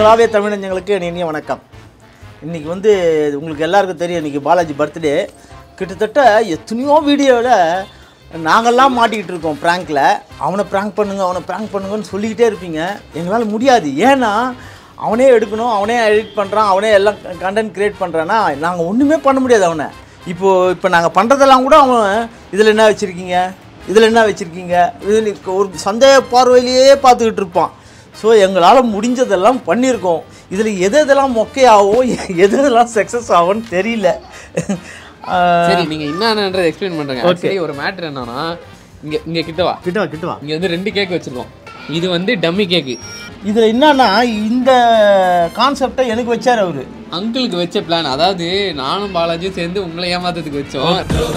உலகாவே தமிழஞ்சங்களுக்கு என் இனிய வணக்கம் இன்றைக்கி வந்து உங்களுக்கு எல்லாருக்கும் தெரியும் இன்றைக்கி பாலாஜி பர்த்டே கிட்டத்தட்ட எத்தனையோ வீடியோவில் நாங்கள்லாம் மாட்டிக்கிட்டு இருக்கோம் ப்ராங்க்கில் அவனை ப்ராங்க் பண்ணுங்க அவனை ப்ராங்க் பண்ணுங்கன்னு சொல்லிக்கிட்டே இருப்பீங்க எங்களால் முடியாது ஏன்னா அவனே எடுக்கணும் அவனே எடிட் பண்ணுறான் அவனே எல்லாம் கண்டென்ட் க்ரியேட் பண்ணுறான்னா நாங்கள் ஒன்றுமே பண்ண முடியாது அவனை இப்போது இப்போ நாங்கள் பண்ணுறதெல்லாம் கூட அவன் இதில் என்ன வச்சுருக்கீங்க இதில் என்ன வச்சுருக்கீங்க இதில் ஒரு சந்தேக பார்வையிலேயே பார்த்துக்கிட்டு இருப்பான் ஸோ எங்களால் முடிஞ்சதெல்லாம் பண்ணியிருக்கோம் இதில் எது எதெல்லாம் மொக்கையாகும் எது எதெல்லாம் சக்ஸஸ் ஆகும்னு தெரியல ஆஹ், சரி நீங்க என்னன்றதை எக்ஸ்பிளைன் பண்றேங்க ஆக்சுவலி ஒரு மேட்டர் என்னன்னா இங்க இங்க கிட்ட வா கிட்ட வா கிட்ட வா இங்க வந்து ரெண்டு கேக் வச்சிருக்கோம் இது வந்து டம்மி கேக்கு இதில் என்னன்னா இந்த கான்செப்டை எனக்கு வச்சார் அவரு அங்கிளுக்கு வச்ச பிளான் அதாவது நானும் பாலாஜியும் சேர்ந்து உங்களை ஏமாத்துறதுக்கு வச்சோம்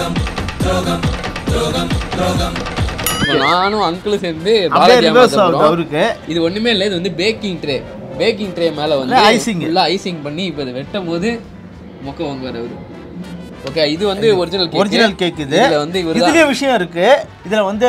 இப்ப நானும் அங்கிளும் சேர்ந்து அப்படியே பாலாஜி ரிவர்ஸ் ஏமாத்த ஆகுது போறோம். அவருக்கு இது ஒண்ணுமே இல்லை இது வந்து பேக்கிங் ட்ரே பேக்கிங் ட்ரே மேல வந்து இல்ல, icing. ஃபுல்லா ஐசிங் பண்ணி இப்போ இதை வெட்டும் போது மொக்க வாங்குவார் அவரு ஓகே இது வந்து ஒரிஜினல் ஒரிஜினல் கேக் இது இதுல வந்து இவர் இதுலயே விஷயம் இருக்கு இதில் வந்து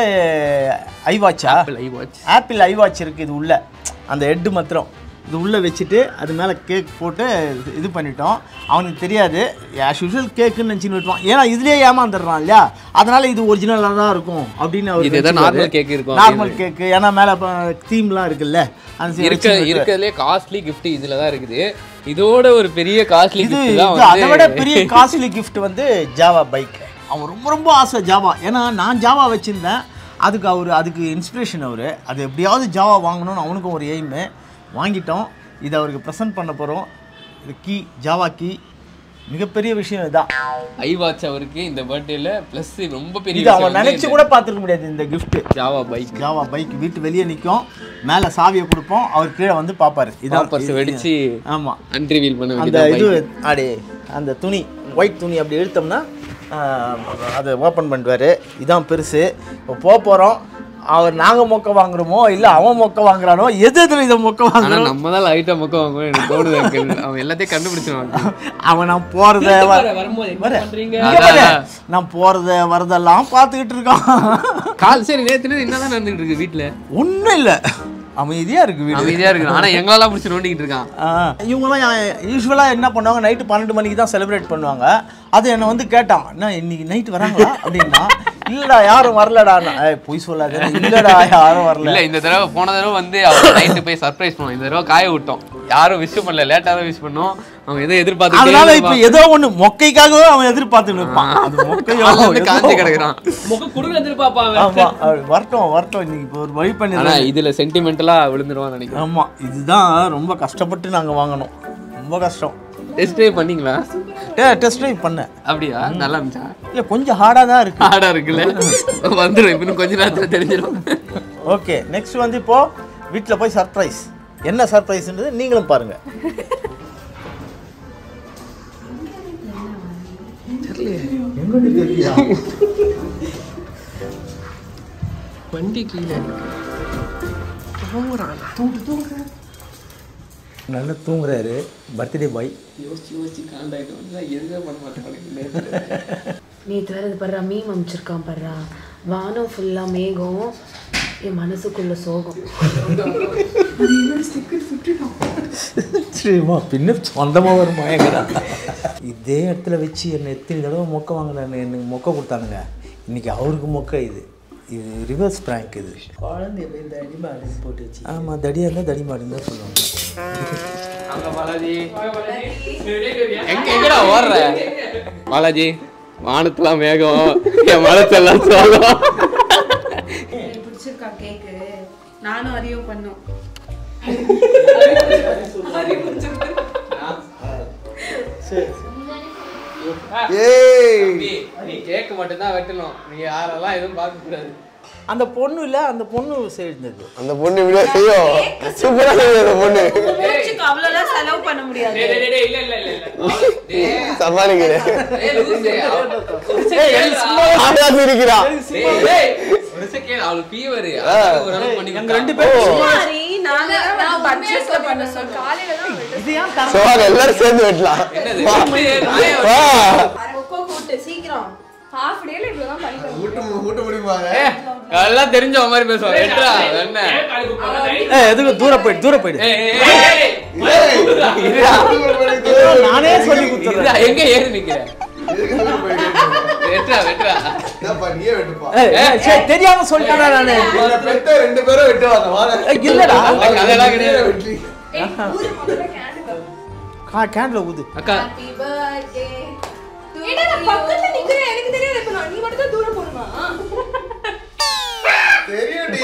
ஐவாட்சா ஐ வாட்ச் ஆப்பிள் ஐவாட்ச் இருக்குது இது உள்ள அந்த ஹெட்டு மாத்திரம் இது உள்ளே வச்சுட்டு அது மேலே கேக் போட்டு இது பண்ணிட்டோம் அவனுக்கு தெரியாது ஆஸ் யூஷுவல் கேக்குன்னு நினச்சின்னு விட்டுவான் ஏன்னா இதுலேயே ஏமாந்துடுறான் இல்லையா அதனால இது ஒரிஜினலாக தான் இருக்கும் அப்படின்னு அவர் இது எதாவது normal cake இருக்கும் நார்மல் கேக்கு ஏன்னா மேலே தீம்லாம் இருக்குல்ல அந்த இருக்க இருக்கிறதுலே காஸ்ட்லி gift இதுல தான் இருக்குது இதோட ஒரு பெரிய காஸ்ட்லி இது gift இது தான் அதை விட வந்து பெரிய காஸ்ட்லி gift வந்து ஜாவா பைக் அவன் ரொம்ப ரொம்ப ஆசை ஜாவா ஏன்னா நான் ஜாவா வச்சுருந்தேன் அதுக்கு அவர் அதுக்கு இன்ஸ்பிரேஷன் அவர் அது எப்படியாவது ஜாவா வாங்கணும்னு அவனுக்கும் ஒரு எய்மு வாங்கிட்டோம் இதை அவருக்கு ப்ரெசென்ட் பண்ண போகிறோம் இது கீ ஜாவா கீ மிகப்பெரிய விஷயம் இதுதான் ஐ வாட்ச் அவருக்கு இந்த பர்த்டேல ப்ளஸ் ரொம்ப பெரிய இது அவன் நினைச்சு கூட பார்த்துருக்க முடியாது இந்த gift Jawa bike Jawa bike வீட்டு வெளியே நிற்கும் மேலே சாவியை கொடுப்போம் அவர் கீழே வந்து பார்ப்பாரு இதான் பர்ஸ் வெடிச்சு ஆமாம் அன்ரிவீல் பண்ண அந்த வேண்டியது இது அடே அந்த துணி ஒயிட் துணி அப்படி இழுத்தோம்னா ஆஹ், அதை ஓப்பன் பண்ணுவார் இதான் பெருசு இப்போ போக போகிறோம் அவர் நாங்கள் மொக்க வாங்குறோமோ இல்லை அவன் மொக்க வாங்குறானோ எது எதில் இதை மொக்க ஆனா வாங்குறோம் நம்ம தான் லைட்டா மொக்க வாங்குவோம் எனக்கு தோணுது uncle. அவன் எல்லாத்தையும் கண்டுபிடிச்சிருவாங்க அவன் நான் போகிறத வரும்போது என்ன வர. பண்றீங்க இங்க பாரு. நான் போகிறத வரதெல்லாம் பார்த்துக்கிட்டு இருக்கான் கால் சரி நேத்து என்னதான் நடந்துட்டு இருக்கு வீட்ல ஒன்றும் இல்லை அமைதியாக இருக்கு வீடு அமைதியா இருக்கு ஆனா எங்களெல்லாம் பிடிச்சி நோண்டிக்கிட்டு இருக்கான் ஆ, இவங்கெல்லாம் யூஸ்வலாக என்ன பண்ணுவாங்க நைட்டு பன்னெண்டு மணிக்கு தான் செலிப்ரேட் பண்ணுவாங்க அது என்னை வந்து கேட்டான் என்ன இன்னைக்கு நைட் வராங்களா அப்படின்னா இல்லடா யாரும் வரலடா ஏய் பொய் சொல்லாத இல்லடா யாரும் வரல இல்ல இந்த தடவை போன தடவை வந்து அவர் நைட்டு போய் சர்ப்ரைஸ் பண்ணோம் இந்த தடவை காய விட்டோம் யாரும் விஷ் பண்ணல லேட்டா தான் விஷ் பண்ணோம் அவன் எதோ எதிர்பார்த்து அதனால இப்ப ஏதோ ஒண்ணு மொக்கைக்காகவே அவன் எதிர்பார்த்து நிற்பான் அது மொக்கையோ வந்து ஏதோ. காஞ்சி கிடக்குறான் முக குடுக்க எதிர்பார்ப்பாங்க ஆமா அது வரட்டும் வரட்டும் இன்னைக்கு இப்போ ஒரு வழி பண்ணி ஆனா இதுல சென்டிமெண்டலா விழுந்துருவான்னு நினைக்கிறேன் ஆமா இதுதான் ரொம்ப கஷ்டப்பட்டு நாங்க வாங்கணும் ரொம்ப கஷ்டம் டெஸ்ட் ட்ரைவ் பண்ணீங்களா ஏ டெஸ்ட் ட்ரைவ் பண்ணேன் அப்படியா நல்லா இருந்துச்சா இல்ல கொஞ்சம் ஹார்டாக தான் இருக்கு ஹார்டா இருக்குல்ல வந்துடும் இன்னும் கொஞ்ச நேரத்துல தெரிஞ்சிடும் ஓகே நெக்ஸ்ட் வந்து இப்போ வீட்டில் போய் சர்ப்ரைஸ் என்ன சர்ப்ரைஸ்ன்றது நீங்களும் பாருங்க வண்டி கீழே நல்லா தூங்குறாரு பர்த்டே பாய் யோசிச்சு யோசிச்சு காண்டாயிட்டு எதுவுமே பண்ண மாட்டேன் நேற்று வேறு இது படுறா மீம் அமைச்சிருக்கான் படுறா வானம் ஃபுல்லாக மேகம் என் மனசுக்குள்ள சோகம் சரிம்மா பின்ன சொந்தமாக வருமா எங்கடா இதே இடத்துல வச்சு என்னை எத்தனை தடவை மொக்க வாங்கினாங்க எனக்கு மொக்க கொடுத்தானுங்க இன்னைக்கு அவருக்கு மொக்க இது இது ரிவர்ஸ் ப்ராங்க் இது குழந்தைய போய் தடி மாடு போட்டு வச்சு ஆமாம் தடியாக இருந்தால் தடி மாடுன்னு தான் சொல்லுவாங்க அங்க பாலாஜி எங்க எங்கடா ஓடுற பாலாஜி வானத்துலாம் மேகம் என் மனசெல்லாம் சோகம் எனக்கு பிடிச்சிருக்கா கேக்கு நானும் அறிவும் பண்ணோம் நீ கேக்க மட்டும் தான் வெட்டணும் நீ யாரெல்லாம் எதுவும் பார்க்க கூடாது அந்த பொண்ணு இல்லை அந்த பொண்ணு சேர்ந்தது அந்த பொண்ணு இப்படியா செய்யும் சூப்பரா செய்யும் அந்த பொண்ணு மூச்சுக்கு அவ்வளோலாம் செலவு பண்ண முடியாது இல்ல இல்ல இல்ல சமாளிக்கிறேன் இல்ல ஆகாது இருக்கிறா அவளுக்கு ஃபீவர் ஒரு அளவு பண்ணி எங்க ரெண்டு பேரும் சரி, நாங்க தான் வந்து பட்ஜெட்ல பண்ண சொல்றோம் இது ஏன் தர சோ எல்லாரும் சேர்ந்து வெட்டலாம் கொக்கோ கூட்டு சீக்கிரம் ஊட்ட முடியுமாங்க எல்லாம் தெரிஞ்ச மாதிரி பேசுவாங்க எட்ரா என்ன ஏ எதுக்கு தூர போயிடு தூர போயிடு ஏய், ஏய், ஏய், ஏய். நானே சொல்லி கொடுத்துறேன் இருடா, எங்க ஏறி நிக்கிற வெட்ரா வெட்ரா ஏய், ஏய், சரி, தெரியாம சொல்லிட்டேனா நானு ரெண்டு பேரும் வெட்டுவாங்க வாங்க ஏய், இல்லடா அதெல்லாம் கிடையாது கேன்ல ஊது அக்கா ஹாப்பி பர்த்டே ஏடா நான் பக்கத்துல நிக்கிறேன் எனக்கு தெரியாது இப்ப நான் நீ மட்டும் தான் தூரம் போணுமா தெரியும்டி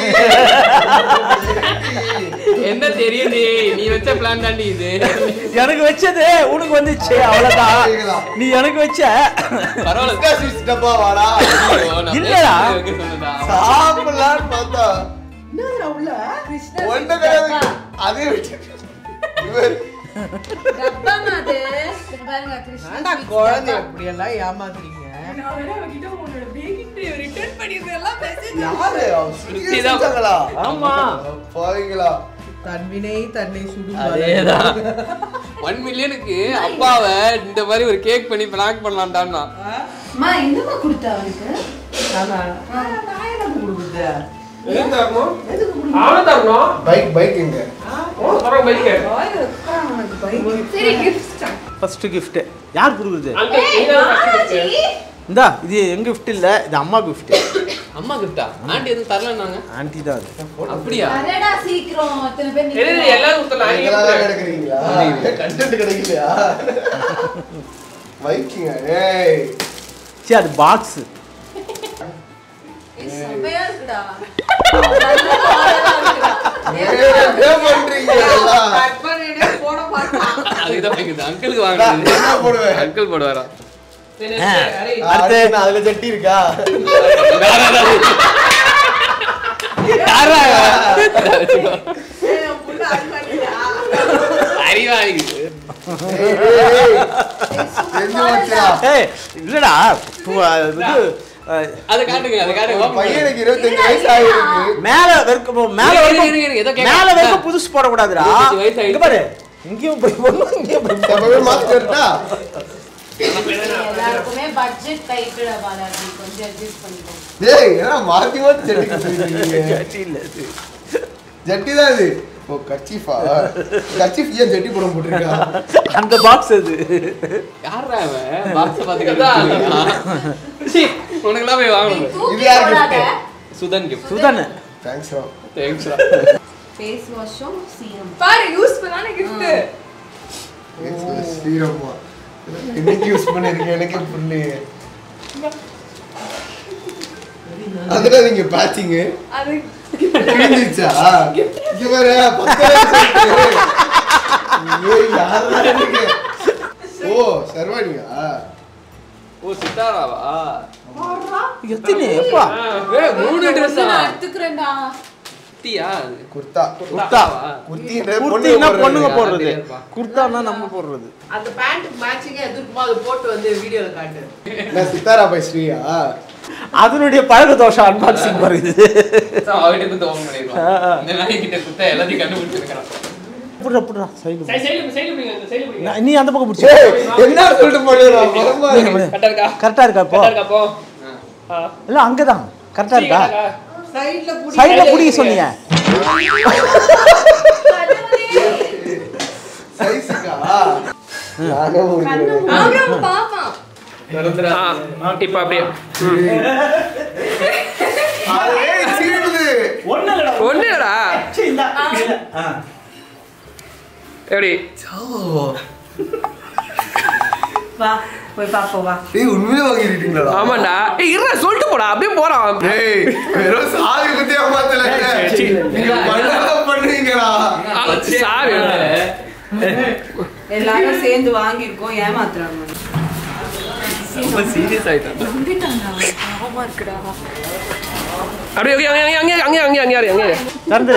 என்ன தெரியும் நீ நீ வச்ச பிளான் தாண்டி இது எனக்கு வச்சது உனக்கு வந்துச்சு அவ்வளவுதான் நீ எனக்கு வச்ச பரவாயில்ல ஸ்வீட்ஸ் டப்பா வாடா ஐயோ, நான் இல்லடா. பேசுறது வைக்க சொன்னேன்டா. சாப்பிடலான்னு பார்த்தா ஒண்ணு கிடையாது அதே விட்டு இவர் டப்பா மாது பாருங்க கிருஷ்ணா ஏன்டா குழந்தை இப்படி எல்லாம் ஏமாத்துறீங்க நான் வேற அவகிட்ட உன்னோட பேக்கிங் ட்ரே ரிட்டர்ன் பண்ணிருக்கேன் எல்லாம் மெசேஜ் யாரு அவன் சுத்தி தான். செஞ்சாங்களா ஆமா பாவீங்களா தன்வினை தன்னை சுடும் அதேதான் ஒன் மில்லியனுக்கு அப்பாவை இந்த மாதிரி ஒரு கேக் பண்ணி பிளாக் பண்ணலாம்டான்னா அம்மா என்னமா கொடுத்தா அவனுக்கு நான் எனக்கு கொடுக்குறது எதுக்கு தரணும் அவன் தரணும் பைக் பைக் எங்க தரோம் பைக்கு சரி கிஃப்ட் ஃபர்ஸ்ட் gift யார் கொடுக்குறது அந்த நீதான் இந்தா இது எங்க gift இல்ல இது அம்மா gift அம்மா கிஃப்டா ஆண்டி எதுவும் தரலன்னாங்க ஆன்ட்டி தான் அது அப்படியா அரடா சீக்கிரம் அத்தனை பேர் எது நிக்கிறோம். எல்லாரும் கொடுத்தலாம் நீங்களாதான் கிடைக்கிறீங்களா கண்டென்ட் கிடைக்கலையா வைக்கிங்க ஏய் சரி அது பாக்ஸ் ஏய், செம்மையா இருக்குடா நல்ல ஆளா இருக்குடா. ஏய், என்ன பண்றீங்க எல்லாம்? கட் பண்ணிட்டு போன பார்த்தா அதுக்குதான் வாங்குது அங்கிளுக்கு வாங்குது என்ன போடுவேன் அங்கிள் போடுவாரா அடுத்து. அடுத்து அதுல ஜட்டி இருக்கா யாரா அறிவாளி ஏய், ஏய், செஞ்சு வச்சியா ஏய் இல்லடா இப்போ, இது அஹ், அதை காட்டுங்க அதை காட்டுங்க open பண்ணுங்க. பையனுக்கு இருபத்தஞ்சு வயசு ஆயிருக்கு மேல வெறுக்க மேல இருங்க, வரைக்கும் இருங்க, இருங்க, ஏதோ கேட்க- மேல வரைக்கும் புதுசு போடக்கூடாதுடா இருபத்தஞ்சு வயசு ஆயிடுச்சு. இங்க பாரு இங்கேயும் போய் போடணும் இங்கேயும் போய் போடணும். எப்பவே மாத்தி வரட்டா எல்லாருக்குமே பட்ஜெட் டைட்டுடா பாலாஜி கொஞ்சம் அட்ஜஸ்ட் பண்ணிக்கோ ஏய் என்ன மாத்தி மாத்தி ஜட்டி கொடுத்துருக்கீங்க ஜட்டி இல்ல இது. ஜட்டி தான் இது ஓ கர்ச்சீஃபா கர்ச்சீஃப் ஏன் ஜட்டி போட போட்டிருக்கா அந்த பாக்ஸ் அது யாரா அவன் பாக்ஸ் பாத்துக்கிட்டு உனக்கெல்லாம் போய் வாங்கணும் இது யார் gift? சுதன் கிஃப்ட் சுதானு தேங்க்ஸ் தேங்க்ஸ் ஃபேஸ் வாஷும் சீரம் பாரு யூஸ்ஃபுல்லான gift ஸ்ரீரம்மா இன்னைக்கு யூஸ் பண்ணிருக்கேன் எனக்கு புரியலையே அதுல நீங்க பேட்சிங் அது கிழிஞ்சிச்சா இங்க பாரு பத்தவே சொல்லிட்டு. ஏய், யார்ரா நீங்க? ஓ சர்வானியா ஓ சித்தாராவா எத்தனை எப்பா ஏய் மூணு ட்ரெஸ்ஸா நான் எடுத்துக்கிறேன்டா குர்த்தியா குர்தா குர்தா குர்த்தின்ற குர்த்தின்னா பொண்ணுங்க யாரா போடுறது தெரியாதுப்பா. குர்தான்னா நம்ம போடுறது அந்த பேண்ட் மேட்சிங்கா எதிர்க்குமா அதை போட்டு வந்து வீடியோல காட்டு நான் சித்தாரா பை ஸ்ரீயா அதனுடைய பழக தோஷம் அன்பாக்சிங் வருது அவகிட்ட குத்த ஓபன் பண்ணிடுவான் இந்த நாய் கிட்ட குத்த எல்லாத்தையும் கண்டுபிடிச்சிருக்கான் புடுறா புடுறா சைடு சைடு சைடு பிடிங்க இந்த சைடு பிடிங்க நீ அந்த பக்கம் பிடிச்சி ஏய், என்ன சொல்லிட்டு போடுறா மரமா இருக்கு. கரெக்டா இருக்கா கரெக்டா இருக்கா இப்போ கரெக்டா இருக்கா போ ஆ இல்ல அங்கதான் கரெக்டா இருக்கா சைடுல புடி சைடுல பிடிக்க சொன்னீங்க சைஸுக்கா நானே முடிக்கிறேன் ஆமாம் பாப்பா இப்ப அப்படியே ஏய், சீடுது. ஒண்ணுடா எப்படி வா போய் பாப்போம் வா ஏய், உண்மையிலே வாங்கிருக்கீங்களா ஆமாண்டா ஏய் இருடா சொல்லிட்டு போடா அப்படியே போறான் ஏய் வெறும் சாவி குத்தி ஏமாத்தல நீங்க பண்ணலாம் பண்ணுவீங்களா சாவி எல்லாரும் சேர்ந்து வாங்கியிருக்கோம் ஏமாத்துறாங்க ரொம்ப சீரியஸ் ஆயிட்டான் அப்படியே ஓகே அங்கே அங்கே அங்கே அங்கே அங்கே அங்கே அங்கே திறந்து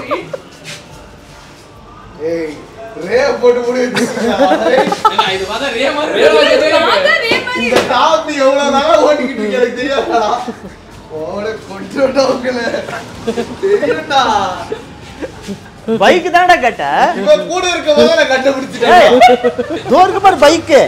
ஏய் ரே போட்டு முடி வச்சிருக்கீங்க இது பார்த்தா ரே மாதிரி இந்த டாப் எவ்வளவு நாளா ஓட்டிக்கிட்டு இருக்கீங்க எனக்கு தெரியாதா ஓட கொண்டு உங்களை தெரியும்டா பைக் தானடா கேட்ட இவ கூட இருக்கும் போது நான் கண்டுபிடிச்சிட்டேன் ஏய் தோருக்கு பாரு பைக்கு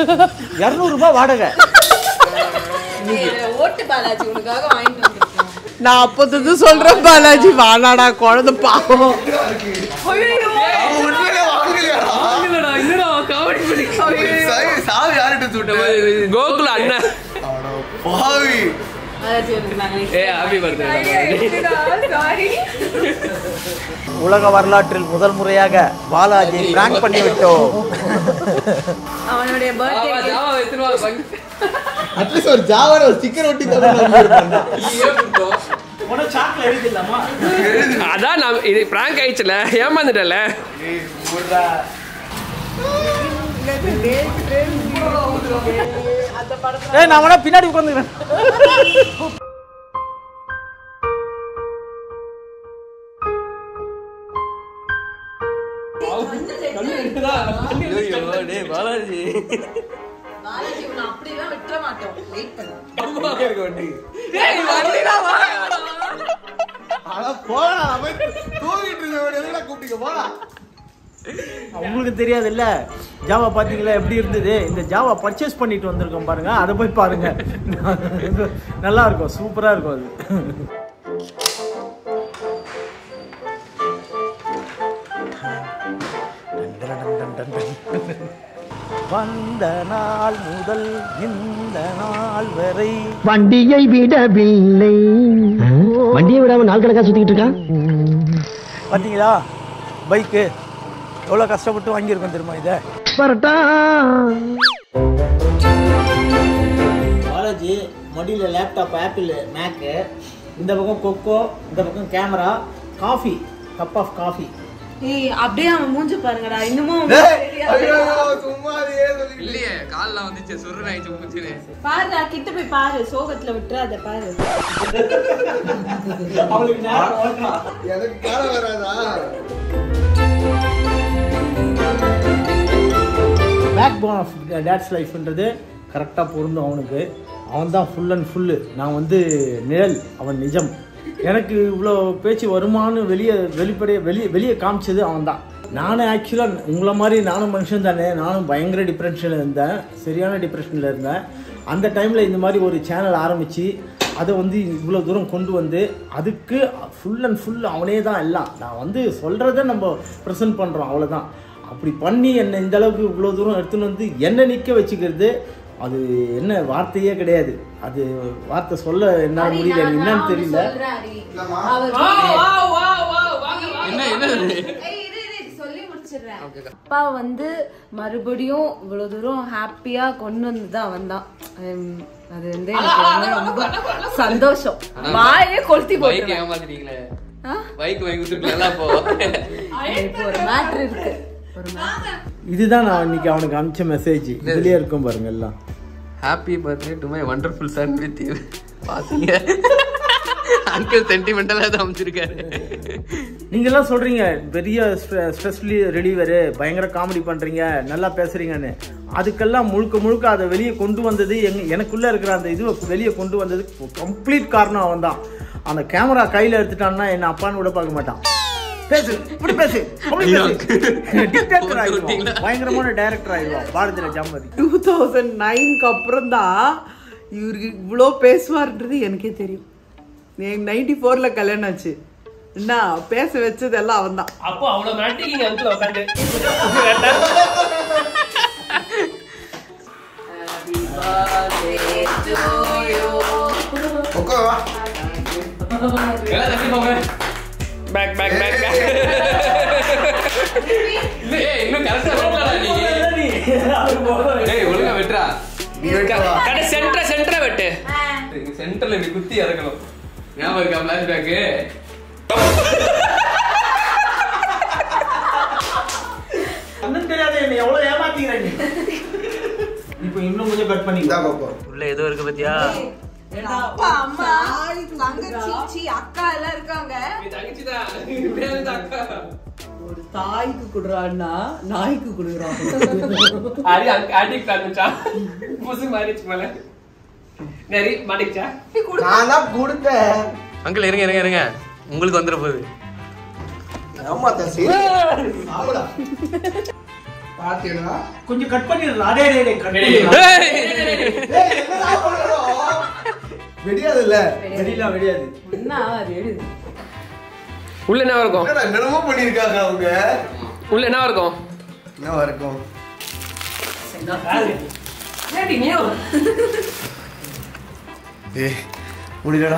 இரநூறு ரூபாய் வாடகை ஓட்டு பாலாஜி உனக்காக வாங்கிட்டு வந்திருக்கேன் நான் அப்போது சொல்றேன் பாலாஜி வானாடா குழந்தை பாவம் உண்மையிலே வாங்கலையாடா என்னடா என்னடா காமெடி பண்ணி சாவி சாவி யார்கிட்ட சுட்ட கோகுல அண்ணன் பாவி ஏ ஹாப்பி பர்த்டே சாரி உலக வரலாற்றில் முதல் முறையாக பாலாஜி பிராங்க் பண்ணி விட்டோம் அவனுடைய பர்த்டே ஜாவா எடுத்துட்டு வா பங்கு அட்லீஸ்ட் ஒரு ஜாவான ஒரு ஸ்டிக்கர் ஒட்டி தரணும் நீயே கொடுத்தோம் உனக்கு சாக்கில் எழுதிடலாமா அதான் நான் இது பிராங்க் ஆயிடுச்சுல ஏமாந்துட்டல ஏய் நான் வேணா பின்னாடி உட்காந்துக்கிறேன் பாலாஜி அப்படிலாம் விட்டுற மாட்டோம் வெயிட் பண்ணு ஆனா போடா அவன் தூங்கிட்டு இருந்தவன் எதுக்குடா கூப்பிட்டீங்க போடா உங்களுக்கு தெரியாது இல்ல ஜாவா பாத்தீங்களா எப்படி இருந்தது இந்த ஜாவா பர்ச்சேஸ் பண்ணிட்டு வந்திருக்கோம் பாருங்க அதை போய் பாருங்க நல்லா இருக்கும் சூப்பரா இருக்கும் அது வந்த நாள் முதல் இந்த நாள் வரை வண்டியை விடவில்லை வண்டியை விடாம நாள் கணக்கா சுத்திக்கிட்டு இருக்கான் பாத்தீங்களா பைக்கு எவ்வளோ கஷ்டப்பட்டு வாங்கியிருக்கோம் தெரியுமா இதை பரட்டா பாலாஜி மடியில் லேப்டாப் ஆப்பிள் மேக்கு இந்த பக்கம் கொக்கோ இந்த பக்கம் camera coffee cup of coffee ஏய் அப்படியே அவன் மூஞ்சி பாருங்கடா இன்னமும் டேய், ஐயோ சும்மா அதையே சொல்லிட்டு இல்லையே கால்லாம் வந்துச்சு சுருன்னு ஆயிடுச்சு மூச்சுன்னு பாருடா கிட்ட போய் பாரு சோகத்துல விட்டுறாத பாரு அவளுக்கு நேரம் ஓட்டலாம் எனக்கு கால வராதா பேக் போன் ஆஃப் டேட்ஸ் லைஃப்ன்றது கரெக்டாக பொருந்தும் அவனுக்கு அவன் தான் ஃபுல் அண்ட் ஃபுல்லு நான் வந்து நிழல் அவன் நிஜம் எனக்கு இவ்வளோ பேச்சு வருமானு வெளியே வெளிப்படைய வெளியே வெளியே காமிச்சது அவன் தான் நானும் ஆக்சுவலாக உங்களை மாதிரி நானும் மனுஷன் தானே நானும் பயங்கர டிப்ரெஷனில் இருந்தேன் சரியான டிப்ரெஷனில் இருந்தேன் அந்த டைமில் இந்த மாதிரி ஒரு சேனல் ஆரம்பித்து அதை வந்து இவ்வளோ தூரம் கொண்டு வந்து அதுக்கு ஃபுல் அண்ட் ஃபுல் அவனே தான் எல்லாம் நான் வந்து சொல்கிறத நம்ம ப்ரெசென்ட் பண்ணுறோம் அவ்வளோதான் அப்படி பண்ணி என்னை இந்த அளவுக்கு இவ்வளோ தூரம் எடுத்துன்னு வந்து என்னை நிற்க வச்சுக்கிறது அது என்ன வார்த்தையே கிடையாது அது வார்த்தை சொல்ல என்னால் முடியல எனக்கு என்னன்னு தெரியல என்ன என்ன சொல்லி முடிச்சிடுறேன் அப்பா வந்து மறுபடியும் இவ்வளவு தூரம் ஹாப்பியா கொண்டு வந்தது அவன் தான் அது வந்து எனக்கு வந்து ரொம்ப சந்தோஷம் வாயே கொளுத்தி பைக் போட்டு ஏமாத்திட்டீங்களே பைக் வாங்கி கொடுத்துருக்கல அப்போ இப்போ ஒரு மேட்ரு இருக்கு ஒரு மேட்ரு இதுதான் நான் இன்னைக்கு அவனுக்கு அனுப்பிச்ச மெசேஜ் இதுலயே இருக்கும் பாருங்க எல்லாம் happy birthday to my wonderful son with you பாத்தீங்க அங்கிள் சென்டிமெண்டலா தான் அமைச்சிருக்காரு நீங்க எல்லாம் சொல்றீங்க பெரிய ஸ்ட்ரெஸ் ரிலீவரு பயங்கர காமெடி பண்றீங்க நல்லா பேசுறீங்கன்னு அதுக்கெல்லாம் முழுக்க முழுக்க அதை வெளியே கொண்டு வந்தது எங்க எனக்குள்ள இருக்கிற அந்த இதுவை வெளியே கொண்டு வந்தது கம்ப்ளீட் காரணம் அவன் தான் அந்த கேமரா கையில எடுத்துட்டான்னா என்ன அப்பான்னு கூட பார்க்க மாட்டான் பேசு இப்படி பேசு அப்படி பேசு டிக்டேட்டர் ஆயிடுவான் பயங்கரமான டைரக்டர் ஆயிடுவான் பாரதியில ஜாமதி டூ தௌசண்ட் நைன்க்கு அப்புறம் தான் இவருக்கு இவ்வளோ பேசுவார்ன்றது எனக்கே தெரியும் எனக்கு நைன்டி ஃபோரில் கல்யாணம் ஆச்சு என்ன பேச வச்சது எல்லாம் அவன் தான் அப்போ அவ்வளவு மாட்டிக்கிங்க அங்கிள் உட்காந்து உட்கார் வா எல்லாம் தட்டி போங்க பேக் பேக் பேக் பேக் இல்ல ஏய் இன்னும் கரெக்டா வெட்டலடா நீ ஏய் ஒழுங்கா வெட்றா கடை சென்டர சென்டர வெட்டு சென்டர்ல இப்படி குத்தி இறக்கணும் ஞாபகம் இருக்கா பிளாஷ் பேக்கு அண்ணன் தெரியாத என்ன எவ்வளவு ஏமாத்தீங்க நீ இப்போ இன்னும் கொஞ்சம் கட் இந்தா பண்ணிக்கலாம் பாப்போம் உள்ள ஏதோ இருக்கு பாத்தியா அப்பா அம்மா தங்கச்சி சீ, அக்கா எல்லாம் இருக்காங்க தங்கச்சிதான் அக்கா ஒரு தாய்க்கு கொடுறான்னா நாய்க்கு கொடுக்குறான் அடி அடிக்ட் ஆனிச்சா புசு மாறிச்சு மேல நரி மாட்டிக்கிச்சா நான் தான் கொடுத்தேன் அங்கிள் இருங்க இருங்க இருங்க உங்களுக்கு வந்துட போகுது ஆமா தசி ஆமாடா பாத்தீங்களா கொஞ்சம் கட் பண்ணிடலாம் அடே அடே, அடே கட் ஏய். பண்ணிடலாம் ஏய் என்னடா பண்றோம் வெடியாதுல்ல வெடிலாம் வெடியாது என்ன ஆகாது எழுது உள்ள என்ன இருக்கும் என்னடா என்னென்னமோ பண்ணியிருக்காங்க அவங்க உள்ள என்ன இருக்கும் என்னவா இருக்கும் ஏய் முடியலடா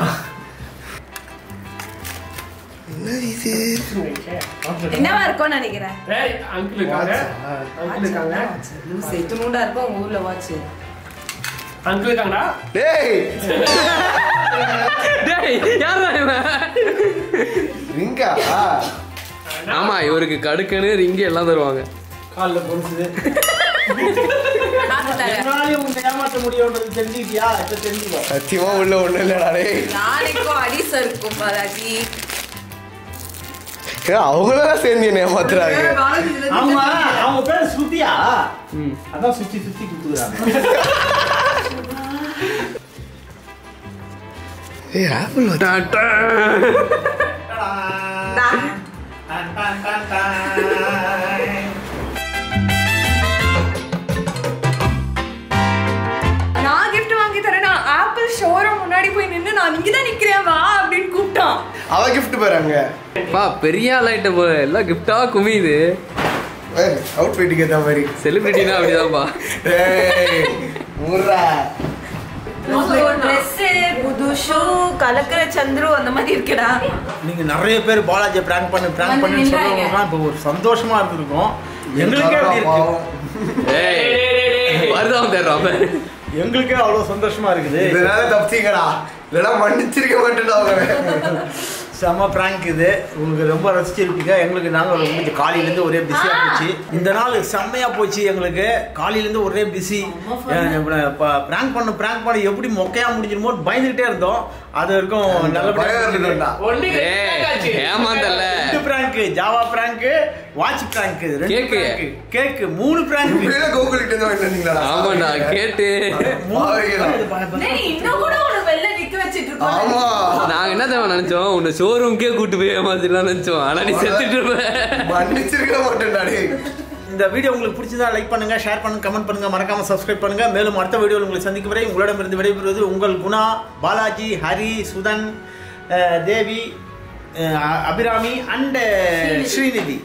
என்ன இது என்னவா இருக்கும்னு நினைக்கிறேன் அங்கிள் இருக்காங்க அங்கிள் இருக்காங்க செத்து மூண்டா இருக்கும் உங்க ஊர்ல வாட்ச் அங்கிள் இருக்காங்கடா டேய் டேய் யாரா இவன் ரிங்கா ஆமா இவருக்கு கடுக்கன்னு ரிங்கு எல்லாம் தருவாங்க காலில் பொறுத்து என்னாலையும் உன்னை ஏமாற்ற முடியும்ன்றது தெரிஞ்சுக்கிட்டியா இப்போ தெரிஞ்சுக்கோ சத்தியமா உள்ள ஒண்ணு இல்லடா டேய் நாளைக்கும் அடிசா இருக்கும் பாலாஜி ஏன் அவங்களெல்லாம் சேர்ந்து என்ன ஏமாத்துறாங்க ஆமா அவங்க பேர் ஸ்ருதியா அதான் சுத்தி சுத்தி குத்துக்கிறாங்க ஏய் ஆப்பிள் நான் gift வாங்கி தரேன் நான் ஆப்பிள் ஷோரூம் முன்னாடி போய் நின்னு நான் இங்க தான் நிக்கிறேன் வா அப்படின்னு கூப்பிட்டான் அவ கிஃப்ட் போறாங்க பா பெரிய ஆளாயிட்ட போ எல்லாம் கிஃப்டா குமியுது அவுட் வெயிட்டுக்கு ஏத்த மாதிரி செலிபிரிட்டினா அப்படிதான்ப்பா டேய் முர்ரா ட்ரெஸ் புது ஷூ கலக்கிற சந்துரு அந்த மாதிரி இருக்குடா நீங்க நிறைய பேர் பாலாஜியை பிராங்க் பண்ணு பிராங்க் வந்து பண்ணு நின்றாங்க. சொல்றவங்க இப்போ ஒரு சந்தோஷமா இருந்திருக்கும் எங்களுக்கே அப்படி இருக்கு ஏய் வருதான் தேடுறான் எங்களுக்கே அவ்வளவு சந்தோஷமா இருக்குது இதனால தப்பிச்சிங்கடா இல்லைன்னா மன்னிச்சிருக்க மாட்டேன்டா அவங்க செம பிராங்க் இது உங்களுக்கு ரொம்ப ரசிச்சிருப்பீங்க எங்களுக்கு நாங்கள் ரொம்ப காலையிலேருந்து ஒரே பிஸியாக போச்சு இந்த நாள் செம்மையாக போச்சு எங்களுக்கு காலையிலேருந்து ஒரே பிஸி பிராங்க் பண்ண பிராங்க் பண்ண எப்படி மொக்கையா முடிஞ்சிருமோ பயந்துகிட்டே இருந்தோம் அது வரைக்கும் பயம் நல்லபடியாக இருந்துட்டா ஏய் ஏமாந்தல்ல ரெண்டு prank Jawa prank watch prank cake. Cake மூணு பிராங்க் இப்படியே கோகுலிட்டு இருந்து வாங்கிட்டு வந்தீங்களா ஆமாண்டா கேட்டு டேய், இன்னும் கூட உனக்கு வெளில நிக்க வச்சிட்டு இருக்கோம் ஆமா நாங்க என்ன தெரியுமா நினைச்சோம் உன்னை ஷோரூம்க்கே கூட்டு போய் ஏமாத்திடலாம் நினைச்சோம் ஆனா நீ செத்துட்டு இருப்ப மன்னிச்சிருக்க மாட்டேன்டா டேய் இந்த வீடியோ உங்களுக்கு பிடிச்சதா லைக் பண்ணுங்க ஷேர் பண்ணுங்க கமெண்ட் பண்ணுங்க மறக்காம சப்ஸ்கிரைப் பண்ணுங்க மேலும் அடுத்த வீடியோவில் உங்களை சந்திக்கும் வரை உங்களிடமிருந்து விடைபெறுவது உங்கள் குணா பாலாஜி ஹரி சுதன் அஹ், தேவி அஹ், அபிராமி அண்ட் ஸ்ரீநிதி